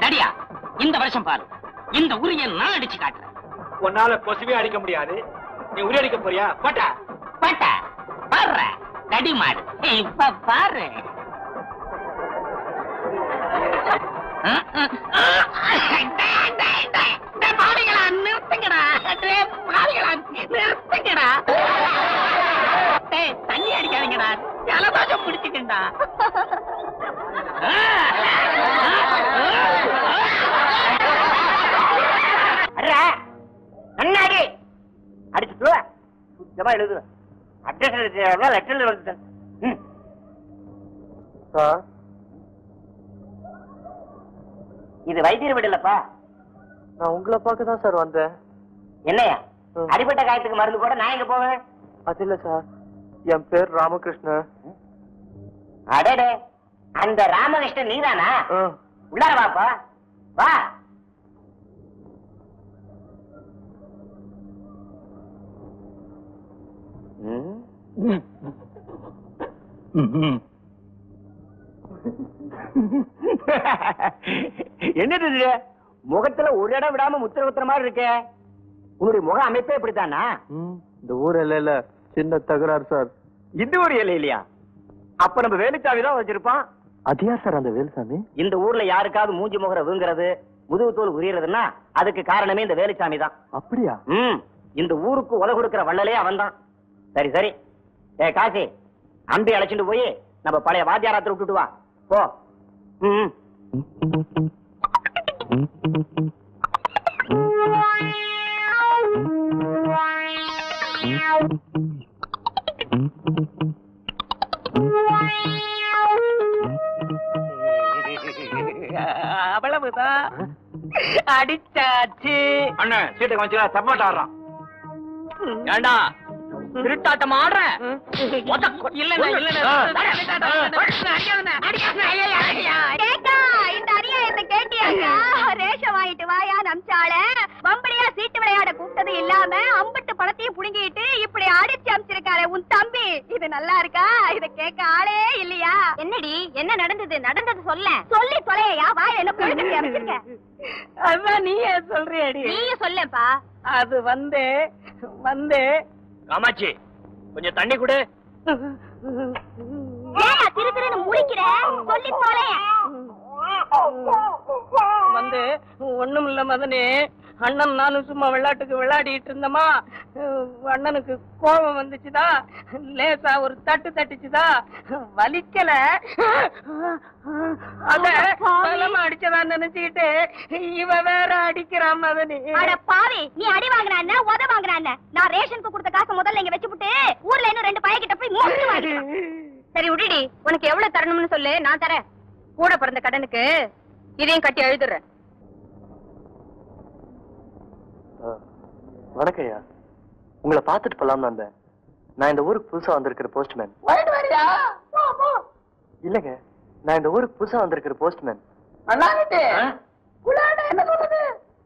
தடியா இந்த வருஷம் பாரு இந்த உரிய நான் அடிச்சு காட்டுறேன் உன்னால கொசுவே அடிக்க முடியாது நீ உரி அடிக்க போறியா பட்டா பாட்டா பாரு தடி மாடு இப்ப பாரு பாவிகளா நிறுத்துங்கடா டேய், பாவிகளா நிறுத்துங்கடா டேய், தண்ணி அடிக்காதீங்கடா ஜலதோஷம் பிடிச்சிக்கண்டா அண்ணாடி அடிச்சுட்டு வா. சுத்தமா எழுது அட்ரஸ் லெட்டர்ல வந்துட்டேன் ம். சார் இது வைத்தியர் வீடு இல்லப்பா நான் உங்களை பார்க்க தான் சார் வந்தேன் என்னையா ம். அடிபட்ட காயத்துக்கு மருந்து போட நான் எங்க போவேன் அது இல்ல சார் என் பேர் ராமகிருஷ்ணன் அடடே அந்த ராமகிருஷ்ணன் நீதானா ஆ, உள்ளார வாப்பா வா ம். என்னது இது முகத்துல ஒரு இடம் விடாம முத்திர குத்துற மாதிரி இருக்கே உன்னுடைய முக அமைப்பே இப்படித்தானா ம், இந்த ஊர் இல்ல சின்ன தகராறு சார் இது ஒரு இலை இல்லையா அப்ப நம்ம வேலுச்சாவி தான் வச்சிருப்பான் அது யார் சார் அந்த வேலுசாமி இந்த ஊர்ல யாருக்காவது மூஞ்சி முகர வீங்குறது முதுகு தோல் உரியறதுன்னா அதுக்கு காரணமே இந்த வேலுச்சாமி தான் அப்படியா ம் இந்த ஊருக்கு உல கொடுக்கிற வள்ளலே அவன்தான் சரி சரி ஏ காசி அம்பி அழைச்சிட்டு போய் நம்ம பழைய வாத்தியாராத்துல விட்டுட்டு வா போ ம் அவ்வளவுதான் அடிச்சாச்சு அண்ணன் சீட்டை கொஞ்சம் தப்பாட்ட ஆடுறான் ஏண்டா திருட்டாட்டம் ஆடுற இல்லண்ணா கேட்டா இந்த அநியாயத்தை கேட்டியாக்கா ரேஷன் வாங்கிட்டு வாயா நம்சால வம்படியா சீட்டு விளையாட கூப்பிட்டது இல்லாம அம்பட்டு பணத்தையும் புடுங்கிட்டு இப்படி அடிச்சு அமைச்சிருக்காரு உன் தம்பி இது நல்லா இருக்கா இத கேட்க ஆளே இல்லையா என்னடி என்ன நடந்தது நடந்தது சொல்ல சொல்லி தொலையா வாயில என்ன புழுக்கட்டி அமைச்சிருக்க அதான் நீயே சொல்றியடி நீயும் சொல்லேப்பா அது வந்து வந்து காமாட்சி கொஞ்சம் தண்ணி கொடு ஏயா திரு திருன்னு முழிக்கிற சொல்லி தொலைய வந்து ஒண்ணும் இல்ல மதனே அண்ணன் நானும் சும்மா விளையாட்டுக்கு விளையாடிட்டு இருந்தோமா அஹ் அண்ணனுக்கு கோபம் வந்துச்சுதா லேசா ஒரு தட்டு தட்டுச்சுதா வலிக்கல அத பலமா அடிச்சதா நினைச்சுக்கிட்டு இவ வேற அடிக்கிறான் மதனே அட பாவி நீ அடி வாங்கினா என்ன உத வாங்கினா என்ன நான் ரேஷனுக்கு கொடுத்த காசை முதல்ல இங்க வச்சுப்புட்டு ஊர்ல இன்னும் ரெண்டு பையன்கிட்ட போய் மூட்டு வாங்கிக்கிறேன் சரி விடுடி உனக்கு எவ்வளவு தரணும்னு சொல்லு நான் தரேன் கூட பிறந்த கடனுக்கு இதையும் கட்டி எழுதுறேன் ஆ, வணக்கம் ஐயா உங்களை பார்த்துட்டு போலாம்னு வந்தேன் நான் இந்த ஊருக்கு புதுசா வந்திருக்கிற போஸ்ட்மேன் இல்லங்க நான் இந்த ஊருக்கு புதுசா வந்திருக்கிற போஸ்ட்மேன் அண்ணாங்கிட்டு என்ன சொல்லுது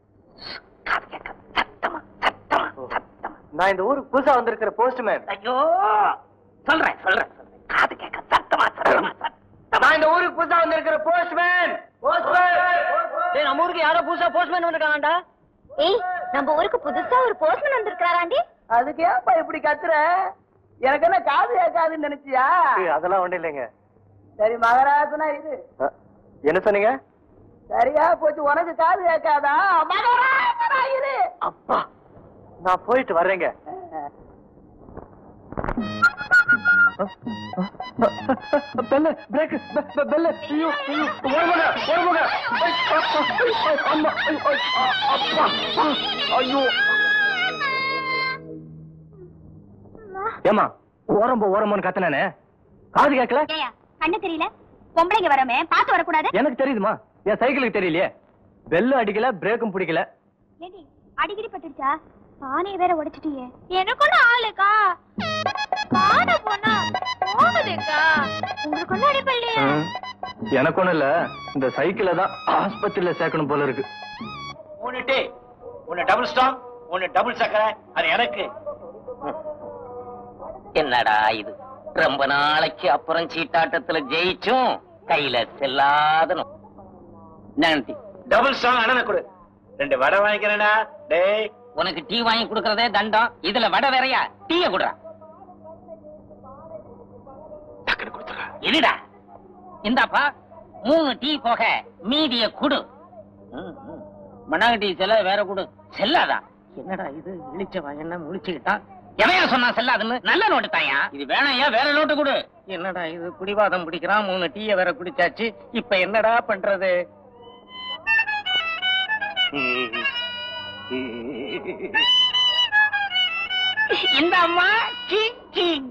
நான் இந்த ஊருக்கு புதுசா வந்திருக்கிற போஸ்ட்மேன் ஐயோ சொல்றேன் சொல்றேன் சொல்றேன். காது கேட்க சத்தமா சத்தமா சத்தமா நான் இந்த ஊருக்கு புதுசா வந்திருக்கிற போஸ்ட்மேன் டேய், நம்ம ஊருக்கு யாரோ புதுசா போஸ்ட்மேன் வந்திருக்காங்கடா ஏய் நம்ம ஊருக்கு புதுசா ஒரு போஸ்ட்மேன் வந்திருக்காராண்டி அதுக்கு ஏன்பா இப்படி கத்துற எனக்கு என்ன காது கேட்காதுன்னு நினைச்சியா ஏய், அதெல்லாம் ஒண்ணும் இல்லைங்க சரி மகராசனா இது ஆ, என்ன சொன்னீங்க சரியா போச்சு உனக்கு காது கேட்காதா மகராசனா இது அப்பா நான் போயிட்டு வர்றேங்க பெல்ல பிரேக் பெல்ல ஐயோ ஐயோ ஓடுங்க ஓடுங்க அம்மா ஐயோ, அப்பா ஐயோ ஏமா ஓரம்போ ஓரம்போன்னு கத்துனானே காது கேட்கல ஏயா கண்ணு தெரியல பொம்பளைங்க வரமே பார்த்து வரக்கூடாது எனக்கு தெரியுதுமா என் சைக்கிளுக்கு தெரியலையே பெல்லு அடிக்கல பிரேக்கும் பிடிக்கல ஏடி அடிக்கடி பட்டுடுச்சா பானைய வேற உடைச்சிட்டியே எனக்கு ஒண்ணு ஆளுக்கா காண போனா போகுதுக்கா உங்களுக்கு ஒண்ணு அடிப்பல்லையா எனக்கு ஒண்ணும் இல்ல இந்த சைக்கிளை தான் ஆஸ்பத்திரியில சேர்க்கணும் போல இருக்கு மூணு டீ ஒன்னு டபுள் ஸ்டாங் ஒன்னு டபுள் சக்கரை அது எனக்கு என்னடா இது ரொம்ப நாளைக்கு அப்புறம் சீட்டாட்டத்துல ஜெயிச்சும் கையில செல்லாதனும் நன்றி டபுள் ஸ்ட்ராங் அண்ணனை கொடு ரெண்டு வடை வாங்கிக்கிறேன்டா டேய் உனக்கு டீ வாங்கி கொடுக்கறதே தண்டம் இதுல வடை வேறையா டீய குடுறா டக்குனு கொடுத்துறா இருடா இந்தாப்பா மூணு டீ போக மீதிய குடு மண்ணாங்க டீ செல்ல வேற குடு செல்லாதா என்னடா இது இழிச்சவா என்ன முழிச்சுக்கிட்டான் எவையா சொன்னா செல்லாதுன்னு நல்ல நோட்டு தாயா இது வேணாயா வேற நோட்டு கொடு என்னடா இது குடிவாதம் பிடிக்கிறான் மூணு டீய வேற குடிச்சாச்சு இப்ப என்னடா பண்றது இந்த அம்மா கிங் கிங்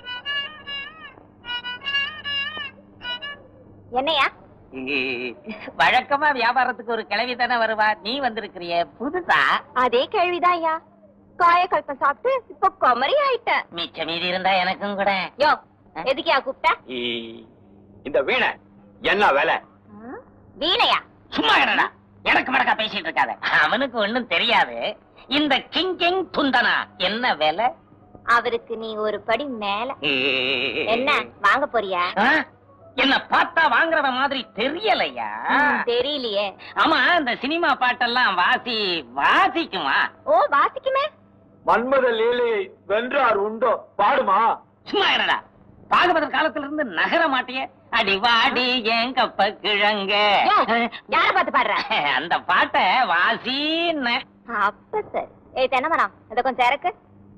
என்னையா வழக்கமா வியாபாரத்துக்கு ஒரு கிளவி தானே வருவா நீ வந்திருக்கிறிய புதுசா அதே கேள்விதான் ஐயா காயக்கல்பம் சாப்பிட்டு இப்ப குமரி ஆயிட்டேன் மிச்ச மீதி இருந்தா எனக்கும் கூட யோ எதுக்கியா கூப்பிட்ட இந்த வீணை என்ன வேலை வீணையா சும்மா இருடா எனக்கு மடக்கா பேசிட்டு இருக்காத அவனுக்கு ஒண்ணும் தெரியாது இந்த கிங் கிங் துந்தனா என்ன வேலை அவருக்கு நீ ஒரு படி மேல என்ன வாங்க போறியா ஆ? என்ன பார்த்தா வாங்குறவ மாதிரி தெரியலையா ம், தெரியலையே ஆமா இந்த சினிமா பாட்டெல்லாம் வாசி வாசிக்குமா ஓ வாசிக்குமே மன்மத லீலையை வென்றார் உண்டோ பாடுமா சும்மா இருடா பாகவதர் காலத்துல இருந்து நகர மாட்டிய அடி வாடி ஏன் கப்ப கிழங்க யோ, யார பார்த்து பாடுற அந்த பாட்டை வாசின்னு அப்ப சரி ஏய் தென்னமரம் இத கொஞ்சம் இறக்கு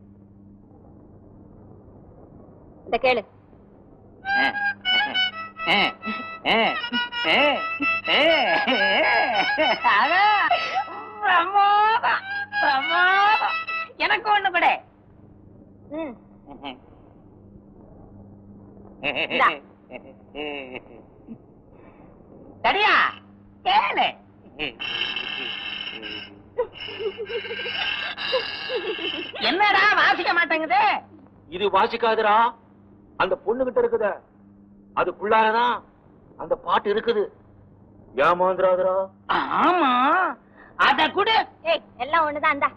இத கேளு பிரமாதம், பிரமாதம். எனக்கு ஒண்ணு கூட ம் இந்தா. சரியா கேளு என்னடா வாசிக்க மாட்டேங்குது இது வாசிக்காதுடா அந்த பொண்ணு கிட்ட இருக்குத அதுக்குள்ளாரதான் அந்த பாட்டு இருக்குது ஏமாந்துராதுடா ஆமா அத கூட ஏய் எல்லாம் ஒண்ணுதான் இந்தா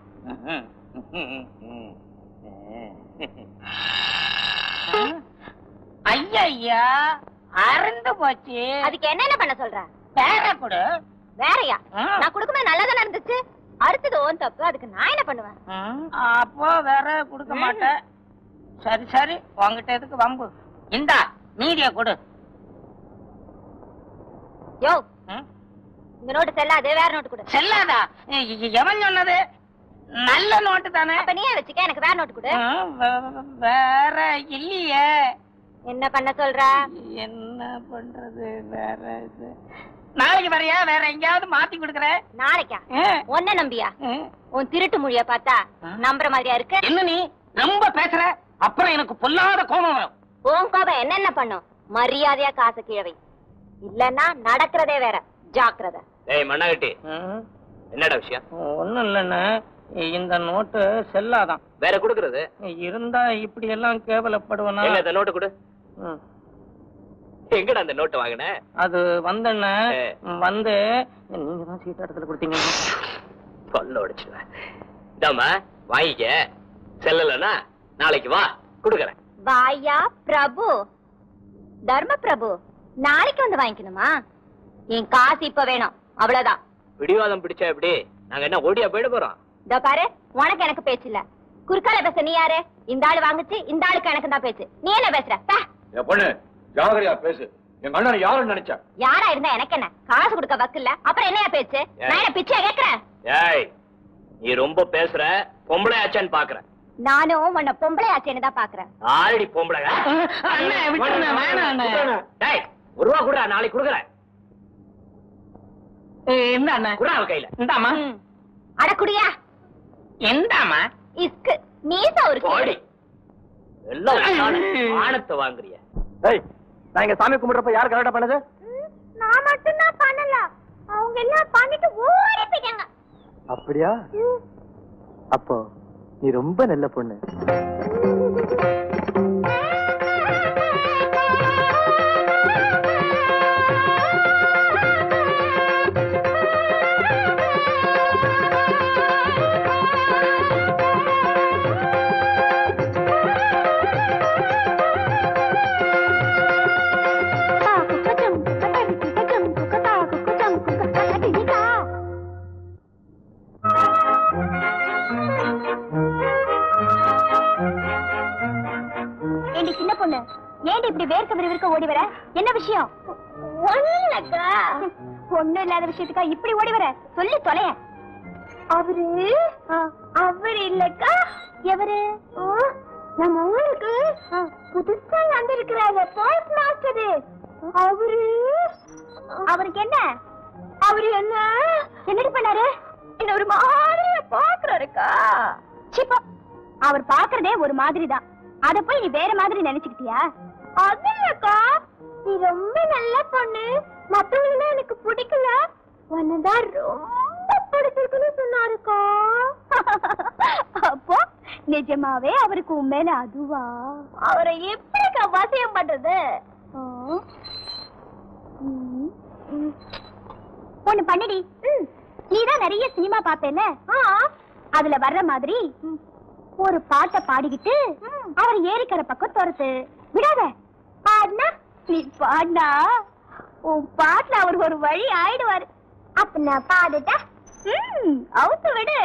ஐயா அறந்து போச்சு அதுக்கு என்னென்ன பண்ண சொல்ற பேர கொடு வேறயா ஆ. நான் கொடுக்கும்போது நல்லதானே இருந்துச்சு அடுத்தது ஓன் தப்பு அதுக்கு நான் என்ன பண்ணுவேன் அப்போ வேற கொடுக்க மாட்டேன் சரி சரி உங்ககிட்ட எதுக்கு வம்பு இந்தா மீதிய கொடு யோ ம்? இந்த நோட்டு செல்லாது வேற நோட்டு கொடு செல்லாதா எ- எ- எவன் சொன்னது நல்ல நோட்டு தானே அப்ப நீயே வச்சுக்க எனக்கு வேற நோட்டு கொடு ம், வே- வேற இல்லையே என்ன பண்ண சொல்ற என்ன பண்றது வேற இது நாளைக்கு வரையா வேற எங்கேயாவது மாத்தி கொடுக்குறேன் நாளைக்கா ம், ஒன்ன நம்பியா ம். உன் திருட்டு மொழிய பார்த்தா ஆ. நம்புற மாதிரியா இருக்கு என்ன நீ ரொம்ப பேசுற அப்புறம் எனக்கு பொல்லாத கோபம் வரும் உன் கோபம் என்னென்ன பண்ணும் மரியாதையா காசு கிழவை இல்லன்னா நடக்கிறதே வேற ஜாக்கிரதை ஏய் மண்ணாகட்டி என்னடா விஷயம் ஒண்ணும் இல்லைன்னு இந்த நோட்டு செல்லாதான் வேற குடுக்கறது இருந்தா இப்படி எல்லாம் கேவலப்படுவனா எங்க இந்த நோட்டு கொடு ம். எங்கடா அந்த நோட்டு வாங்கின அது வந்தண்ண ஏ. வந்து நீங்க தான் சீட் இடத்துல கொடுத்தீங்க சொல்ல உடைச்சிடுவேன் இதாம்மா வாங்கிக்க செல்லலன்னா நாளைக்கு வா குடுக்கறேன் வாயா பிரபு தர்ம பிரபு நாளைக்கு வந்து வாங்கிக்கணுமா என் காசு இப்ப வேணும் அவ்வளவுதான் பிடிவாதம் பிடிச்சா எப்படி நாங்க என்ன ஓடியா போயிட போறோம் இதோ பாரு உனக்கு எனக்கு பேச்சு இல்ல குறுக்கால பேச நீ யாரு இந்த ஆளு வாங்குச்சு இந்த ஆளுக்கு எனக்கு தான் பேச்சு நீ என்ன பேசுற பே. என் பொண்ணு ஜாகரியா பேசு எங்க அண்ணன் யாருன்னு நினைச்சா யாரா இருந்தா எனக்கு என்ன காசு கொடுக்க வக்கில்ல அப்புறம் என்னையா பேச்சு நான் என்ன பிச்சையா கேக்குறேன் ஏய் நீ ரொம்ப பேசுற பொம்பளை ஆச்சான்னு பாக்குறேன் நானும் உன்னை பொம்பளை ஆச்சேன்னு தான் பாக்குறேன் ஆல்ரெடி பொம்பளை அண்ணே, விட்டுருண்ணே, வேணாம் அண்ணே. டேய் ஒரு ரூபா கூட நாளைக்கு குடுக்கறேன் இந்த அண்ணா குடா அவ கையில இந்தாமா ம். அடக்குடியா எந்தாமா இஸ்கு நீச ஒரு போடி எல்லாம் உன்னால ஆணத்தை வாங்குறிய ஏய் நான் இங்க சாமி கும்பிடுறப்ப யார் கரெக்டா பண்ணது நான் மட்டும் தான் பண்ணல அவங்க எல்லாம் பண்ணிட்டு ஓடி போயிட்டாங்க அப்படியா அப்போ நீ ரொம்ப நல்ல பொண்ணு வேர்க்க விறுவிறுக்க ஓடி வர என்ன விஷயம் ஒண்ணுலக்கா ஒண்ணும் இல்லாத விஷயத்துக்கா இப்படி ஓடி வர சொல்லி தொலைய அவரு அவரு இல்லக்கா எவரு நம்ம ஊருக்கு புதுசா வந்திருக்கிறாங்க போஸ்ட் மாஸ்டர் அவரு அவருக்கு என்ன அவரு என்ன என்னடி பண்ணாரு என்ன ஒரு மாதிரியா பாக்குறாருக்கா சிப்பா அவர் பாக்குறதே ஒரு மாதிரி தான் அத போய் நீ வேற மாதிரி நினைச்சுக்கிட்டியா அது இல்லக்கா நீ ரொம்ப நல்ல பொண்ணு மத்தவங்க எனக்கு பிடிக்கல உன்னதான் ரொம்ப பிடிச்சிருக்குன்னு சொன்னாருக்கா அப்போ நிஜமாவே அவருக்கு உண்மையில அதுவா அவரை எப்படிக்கா வசியம் பண்றது ஒண்ணு பண்ணிடி நீதான் நிறைய சினிமா பாப்பேல அதுல வர்ற மாதிரி ஒரு பாட்டை பாடிக்கிட்டு அவர் ஏரிக்கரை பக்கம் துரத்து விடாத பாடினா நீ பாடினா உன் பாட்டுல அவர் ஒரு வழி ஆயிடுவாரு அப்ப நான் பாடுட்டா ம் அவுத்து விடு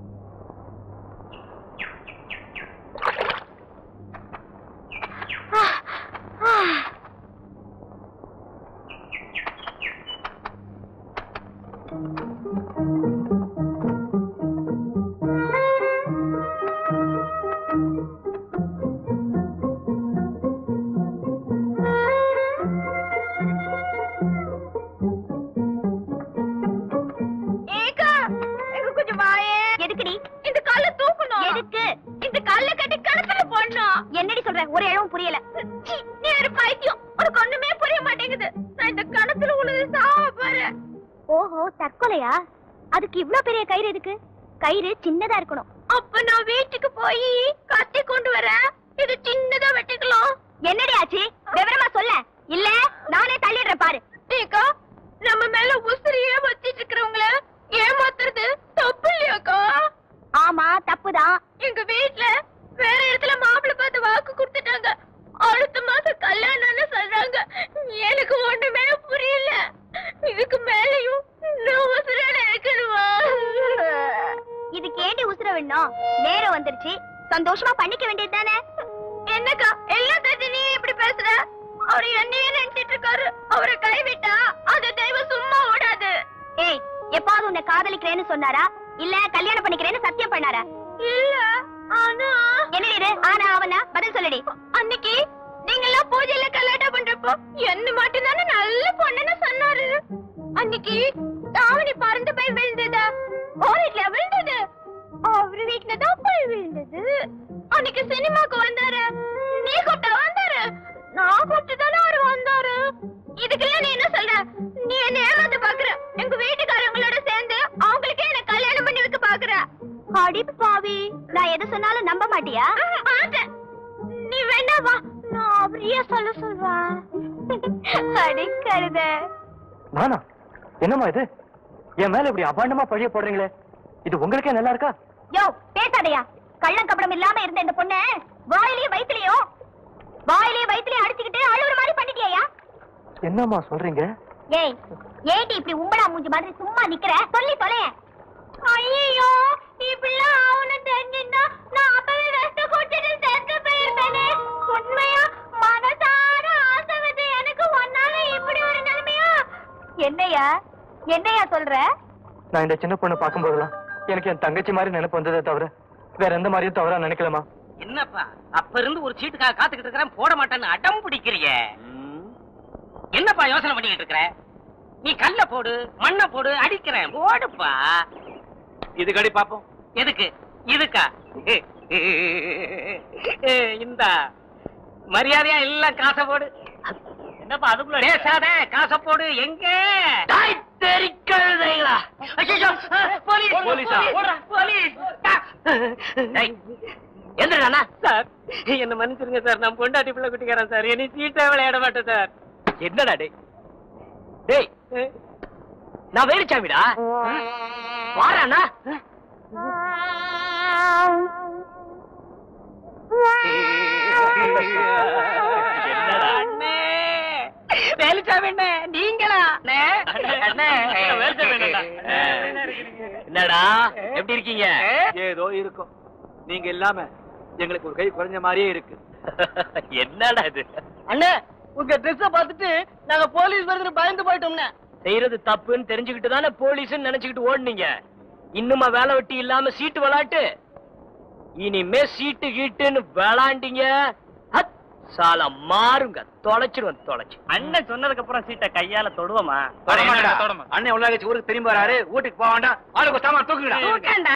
ஏக்கா எங்க கொஞ்சம் வாயே எதுக்குடி இந்த கல்ல தூக்கணும் எதுக்கு இந்த கல்ல கட்டி கழுத்துல போடணும் என்னடி சொல்ற ஒரு இழவும் புரியல சீ, நீ ஒரு பைத்தியம் உனக்கு ஒண்ணுமே புரிய மாட்டேங்குது நான் இந்த கணத்துல உனது சாவ பாரு ஓஹோ தற்கொலையா அதுக்கு இவ்ளோ பெரிய கயிறு எதுக்கு கயிறு சின்னதா இருக்கணும் அப்ப நான் வீட்டுக்கு போய் கத்தி கொண்டு வரேன் இது சின்னதா வெட்டிக்கலாம் என்னடி ஆச்சு விவரமா சொல்ல இல்ல நானே தள்ளிடுறேன் பாரு ஏக்கா நம்ம மேல உசிரியே வச்சிட்டு இருக்கிறவங்கள ஏமாத்துறது தப்பு இல்லையாக்கா ஆமா தப்புதான் எங்க வீட்ல வேற இடத்துல மாப்பிள்ளை பார்த்து வாக்கு கொடுத்துட்டாங்க அடுத்த மாசம் கல்யாணம்னு சொல்றாங்க எனக்கு ஒண்ணுமே புரியல இதுக்கு மேலயும் நான் உசுரோட இருக்கணுமா இதுக்கு ஏண்டி உசுர வேணும் நேரம் வந்துருச்சு சந்தோஷமா பண்ணிக்க வேண்டியது தானே என்னக்கா எல்லாத்தையும் நீ இப்படி பேசுற அவரு என்னையே நினைச்சிட்டு இருக்காரு அவரை கைவிட்டா அந்த தெய்வம் சும்மா ஓடாது ஏய் எப்பாவது உன்னை காதலிக்கிறேன்னு சொன்னாரா இல்ல கல்யாணம் பண்ணிக்கிறேன்னு சத்தியம் பண்ணாரா இல்ல ஆனா என்ன இது ஆனா அவனா பதில் சொல்லுடி அன்னைக்கு நீங்க எல்லாம் பூஜையில கல்யாணம் பண்றப்போ என்ன மட்டும் தானே நல்ல பொண்ணுன்னு சொன்னாரு அன்னைக்கு தாவணி பறந்து போய் விழுந்ததா ஓரிட்ல விழுந்தது அவரு வீட்டுல தான் போய் விழுந்தது அன்னைக்கு சினிமாக்கு வந்தாரு நீ கூப்பிட்டா வந்தாரு நான் கூப்பிட்டு தானே அவரு வந்தாரு இதுக்கெல்லாம் நீ என்ன சொல்ற நீ என்ன ஏமாந்து பாக்குற எங்க வீட்டுக்காரங்களோட சேர்ந்து அவங்களுக்கே என்ன கல்யாணம் பண்ணி வைக்க பாக்குற அடி பாவி நான் எது சொன்னாலும் நம்ப மாட்டியா மாட்டேன் நீ வேணா வா நான் அவரையே சொல்ல சொல்வேன் அடிக்கிறத நானா என்னம்மா இது என் மேல இப்படி அபாண்டமா பழிய போடுறீங்களே இது உங்களுக்கே நல்லா இருக்கா யோ பேசாதயா கள்ளம் கப்படம் இல்லாம இருந்த இந்த பொண்ணு வாயிலையும் வயித்துலயும் வாயிலையும் வயித்துலயும் அடிச்சுக்கிட்டு அழுவுற மாதிரி பண்ணிட்டியா என்னம்மா சொல்றீங்க ஏய் ஏடி இப்படி உம்பளா மூஞ்சி மாதிரி சும்மா நிக்கிற சொல்லி தொலைய ஐயோ இப்படிலாம் ஆவணும் தெரிஞ்சிருந்தா நான் அப்பவே வெஸ்ட் கூட்டிட்டு செத்து போயிருப்பேனே உண்மையா மனசார ஆசை வந்து எனக்கு ஒன்னால இப்படி ஒரு நிலைமையா என்னையா என்னையா சொல்ற நான் இந்த சின்ன பொண்ணை பார்க்கும்போதெல்லாம் எனக்கு என் தங்கச்சி மாதிரி நினைப்பு வந்ததே தவிர வேற எந்த மாதிரியும் தவறா நினைக்கலமா என்னப்பா அப்ப இருந்து ஒரு சீட்டுக்காக காத்துக்கிட்டு இருக்கிறேன் போட மாட்டேன்னு அடம் பிடிக்கிறிய என்னப்பா யோசனை பண்ணிக்கிட்டு இருக்கிற நீ கல்ல போடு மண்ணை போடு அடிக்கிறேன் போடுப்பா இது கடி பாப்போம் எதுக்கு இதுக்கா இந்த மரியாதையா எல்லாம் காசை போடு என்னப்பா அதுக்குள்ள பேசாத காசை போடு எங்க போலீஸ் போலீஸா? போலீஸ் எந்திரண்ணா சார் என்ன மன்னிச்சிருங்க சார் நான் பொண்டாட்டி பிள்ளை குட்டிக்கிறேன் சார் இனி சீட்டா விளையாட மாட்டேன் சார் என்னடா டேய் டேய் நான் வேலுச்சாமிடா வாராண்ணா என்னடா? அண்ணே வேலுச்சாமி அண்ணே நீங்களா அண்ணே அண்ணே, வேலுச்சாமி அண்ணன்டா. என்னடா எப்படி இருக்கீங்க ஏதோ இருக்கும் நீங்க இல்லாம எங்களுக்கு ஒரு கை குறைஞ்ச மாதிரியே இருக்கு என்னடா இது அண்ணே உங்க ட்ரெஸ்ஸ பார்த்துட்டு நாங்க போலீஸ் வருதுன்னு பயந்து போயிட்டோம்னே செய்யறது தப்புன்னு தெரிஞ்சுக்கிட்டு தானே போலீஸ்னு நினைச்சுக்கிட்டு ஓடுனீங்க இன்னுமா வேலை வெட்டி இல்லாம சீட்டு விளாட்டு இனிமே சீட்டு கீட்டுன்னு விளாண்டீங்க ஹத், சால மாறுங்க தொலைச்சிருவேன் தொலைச்சு அண்ணன் சொன்னதுக்கு அப்புறம் சீட்டை கையால தொடுவோமா அண்ணன் உள்ள ஊருக்கு திரும்பி வராரு வீட்டுக்கு போக வேண்டாம் ஆளுக்கு ஒரு சாமான் தூக்குங்கடா தூக்கண்டா